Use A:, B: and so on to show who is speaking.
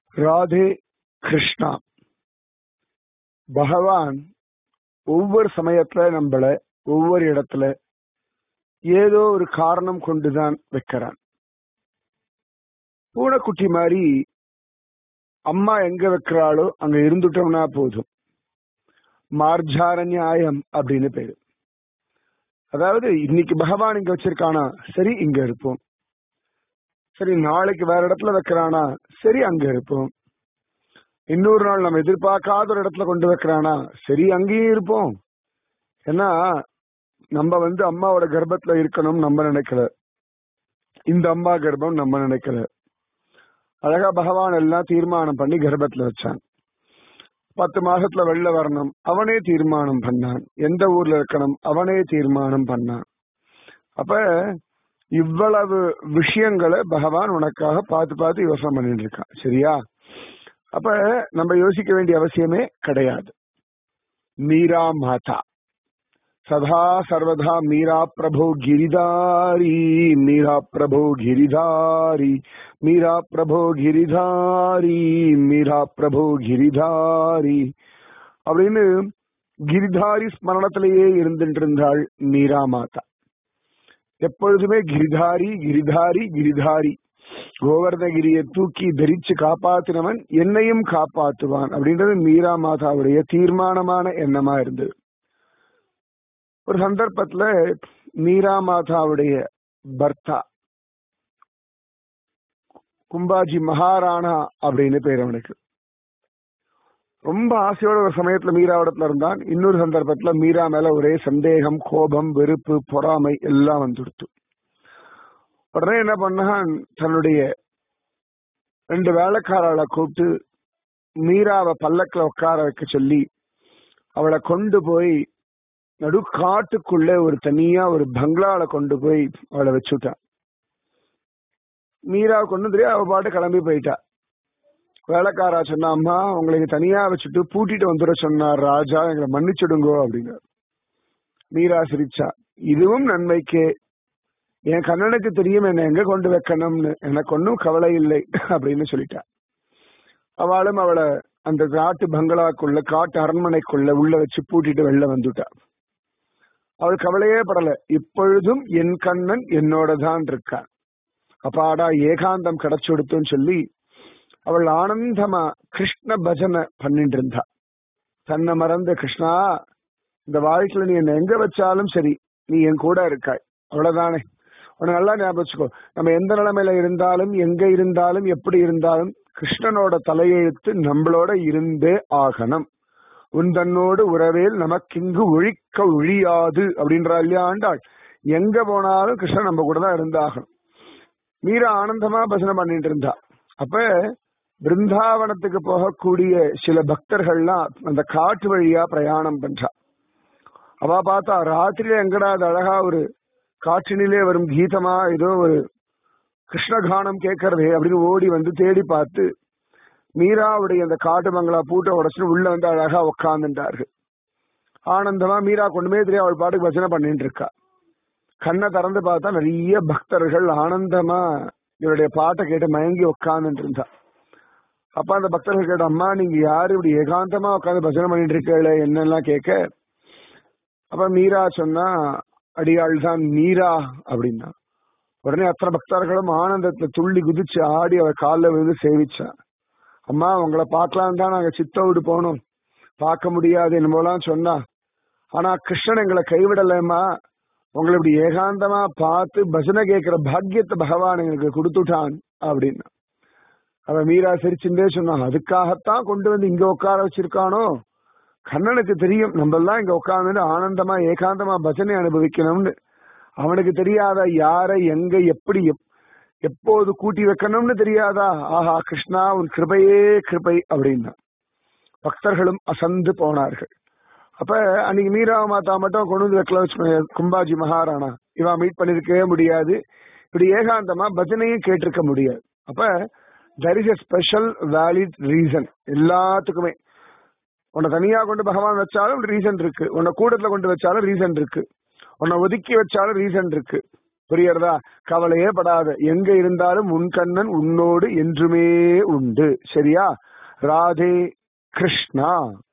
A: ராதே கிருஷ்ணா பகவான் ஒவ்வொரு சமயத்துல நம்மள ஒவ்வொரு இடத்துல ஏதோ ஒரு காரணம் கொண்டுதான் வைக்கிறான் பூனைக்குட்டி மாதிரி அம்மா எங்க வைக்கிறாளோ அங்க இருந்துட்டோம்னா போதும் மார்ஜாரண்யாயம் அப்படின்னு பேரு அதாவது இன்னைக்கு பகவான் இங்க வச்சிருக்கானா சரி இங்க இருப்போம் சரி நாளைக்கு வேற இடத்துல வைக்கிறானா சரி அங்க இருப்போம் இன்னொரு நாள் நம்ம எதிர்பார்க்காத ஒரு இடத்துல கொண்டு வைக்கிறானா சரி அங்கேயும் இருப்போம் ஏன்னா நம்ம வந்து அம்மாவோட கர்ப்பத்துல இருக்கணும் நம்ம நினைக்கல இந்த அம்மா கர்ப்பம் நம்ம நினைக்கல அழகா பகவான் எல்லாம் தீர்மானம் பண்ணி கர்ப்பத்துல வச்சான் பத்து மாசத்துல வெளில வரணும் அவனே தீர்மானம் பண்ணான் எந்த ஊர்ல இருக்கணும் அவனே தீர்மானம் பண்ணான் அப்ப இவ்வளவு விஷயங்களை பகவான் உனக்காக பார்த்து பார்த்து யோசனை பண்ணிட்டு இருக்கான் சரியா அப்ப நம்ம யோசிக்க வேண்டிய அவசியமே கிடையாது மீரா மாதா சதா சர்வதா மீரா பிரபு கிரிதாரி மீரா பிரபு கிரிதாரி மீரா பிரபு கிரிதாரி மீரா பிரபு கிரிதாரி அப்படின்னு கிரிதாரி ஸ்மரணத்திலேயே இருந்துட்டு இருந்தாள் மீரா மாதா எப்பொழுதுமே கிரிதாரி கிரிதாரி கிரிதாரி கோவர்தகிரியை தூக்கி தரிச்சு காப்பாத்தினவன் என்னையும் காப்பாத்துவான் அப்படின்றது மீரா மாதாவுடைய தீர்மானமான எண்ணமா இருந்தது ஒரு சந்தர்ப்பத்துல மீரா மாதாவுடைய பர்த்தா கும்பாஜி மகாராணா அப்படின்னு பேர் அவனுக்கு ரொம்ப ஆசையோட ஒரு சமயத்துல மீராவிடத்துல இருந்தான் இன்னொரு சந்தர்ப்பத்துல மீரா மேல ஒரே சந்தேகம் கோபம் வெறுப்பு பொறாமை எல்லாம் வந்துடுத்து உடனே என்ன பண்ணான் தன்னுடைய ரெண்டு வேலைக்காரர்களை கூப்பிட்டு மீராவை பல்லக்கில் உட்கார வைக்க சொல்லி அவளை கொண்டு போய் நடு காட்டுக்குள்ள ஒரு தனியா ஒரு பங்களால கொண்டு போய் அவளை வச்சுட்டான் மீரா கொண்டு தெரியும் அவ பாட்டு கிளம்பி போயிட்டா வேலைக்காரா சொன்னா அம்மா உங்களுக்கு தனியா வச்சுட்டு பூட்டிட்டு வந்துட சொன்னார் ராஜா எங்களை மன்னிச்சுடுங்கோ அப்படிங்க மீரா சிரிச்சா இதுவும் நன்மைக்கே என் கண்ணனுக்கு தெரியும் என்ன எங்க கொண்டு வைக்கணும்னு எனக்கு ஒன்றும் கவலை இல்லை அப்படின்னு சொல்லிட்டா அவளும் அவளை அந்த காட்டு பங்களாக்குள்ள காட்டு அரண்மனைக்குள்ள உள்ள வச்சு பூட்டிட்டு வெளில வந்துட்டா அவள் கவலையே படல இப்பொழுதும் என் கண்ணன் என்னோட தான் இருக்கான் அப்பாடா ஏகாந்தம் கிடைச்சுடுத்துன்னு சொல்லி அவள் ஆனந்தமா கிருஷ்ண பஜனை பண்ணிட்டு இருந்தா தன்னை மறந்த கிருஷ்ணா இந்த வாழ்க்கையில நீ என்ன எங்க வச்சாலும் சரி நீ என் கூட இருக்காய் அவ்வளவுதானே உன்னை நல்லா ஞாபகம் வச்சுக்கோ நம்ம எந்த நிலைமையில இருந்தாலும் எங்க இருந்தாலும் எப்படி இருந்தாலும் கிருஷ்ணனோட தலையெழுத்து நம்மளோட இருந்தே ஆகணும் உன் தன்னோடு உறவேல் நமக்கிங்கு ஒழிக்க ஒழியாது அப்படின்றா இல்லையா ஆண்டாள் எங்க போனாலும் கிருஷ்ணன் நம்ம கூட தான் இருந்தாகணும் மீரா ஆனந்தமா பஜனை பண்ணிட்டு இருந்தா அப்ப பிருந்தாவனத்துக்கு போகக்கூடிய சில பக்தர்கள்லாம் அந்த காட்டு வழியா பிரயாணம் பண்றா அவ பார்த்தா ராத்திரியில எங்கடா அது அழகா ஒரு காற்றினிலே வரும் கீதமா ஏதோ ஒரு கிருஷ்ணகானம் கேட்கறதே அப்படின்னு ஓடி வந்து தேடி பார்த்து மீராவுடைய அந்த காட்டு பங்களா பூட்டை உடச்சுன்னு உள்ள வந்து அழகா உட்காந்துட்டார்கள் ஆனந்தமா மீரா கொண்டுமே தெரியும் அவள் பாட்டுக்கு பஜனை பண்ணிட்டு இருக்கா கண்ணை திறந்து பார்த்தா நிறைய பக்தர்கள் ஆனந்தமா இவருடைய பாட்டை கேட்டு மயங்கி உட்காந்துட்டு இருந்தா அப்ப அந்த பக்தர்கள் கேட்ட அம்மா நீங்க யாரு இப்படி ஏகாந்தமா உட்காந்து பஜனை பண்ணிட்டு இருக்கல என்னெல்லாம் கேட்க அப்ப மீரா சொன்னா அடியாள் தான் மீரா அப்படின்னா உடனே அத்தனை பக்தர்களும் ஆனந்தத்துல துள்ளி குதிச்சு ஆடி அவ காலில் விழுந்து சேவிச்சா அம்மா உங்களை பார்க்கலாம் தான் நாங்க சித்தோடு போனோம் பார்க்க முடியாது என்னமோலாம் சொன்னா ஆனா கிருஷ்ணன் எங்களை கைவிடலைம்மா உங்களை இப்படி ஏகாந்தமா பார்த்து பஜனை கேட்கிற பாக்கியத்தை பகவான் எங்களுக்கு கொடுத்துட்டான் அப்படின்னா அவ மீரா சிரிச்சுட்டே சொன்னான் அதுக்காகத்தான் கொண்டு வந்து இங்க உட்கார வச்சிருக்கானோ கண்ணனுக்கு தெரியும் நம்ம எல்லாம் இங்க உட்கார்ந்து ஆனந்தமா ஏகாந்தமா பஜனை அனுபவிக்கணும்னு அவனுக்கு தெரியாத யாரை எங்க எப்படி எப்போது கூட்டி வைக்கணும்னு தெரியாதா ஆஹா கிருஷ்ணா உன் கிருபையே கிருபை அப்படின்னா பக்தர்களும் அசந்து போனார்கள் அப்ப அன்னைக்கு மீரா மாதா மட்டும் கொண்டு வந்து வைக்கல வச்சு கும்பாஜி மகாராணா இவா மீட் பண்ணிருக்கவே முடியாது இப்படி ஏகாந்தமா பஜனையும் கேட்டிருக்க முடியாது அப்ப there is a special valid reason எல்லாத்துக்குமே உன்னை தனியா கொண்டு பகவான் வச்சாலும் ரீசன் இருக்கு உன்னை கூடத்துல கொண்டு வச்சாலும் ரீசன் இருக்கு உன்னை ஒதுக்கி வச்சாலும் ரீசன் இருக்கு புரியறதா கவலையே படாத எங்க இருந்தாலும் உன் கண்ணன் உன்னோடு என்றுமே உண்டு சரியா ராதே கிருஷ்ணா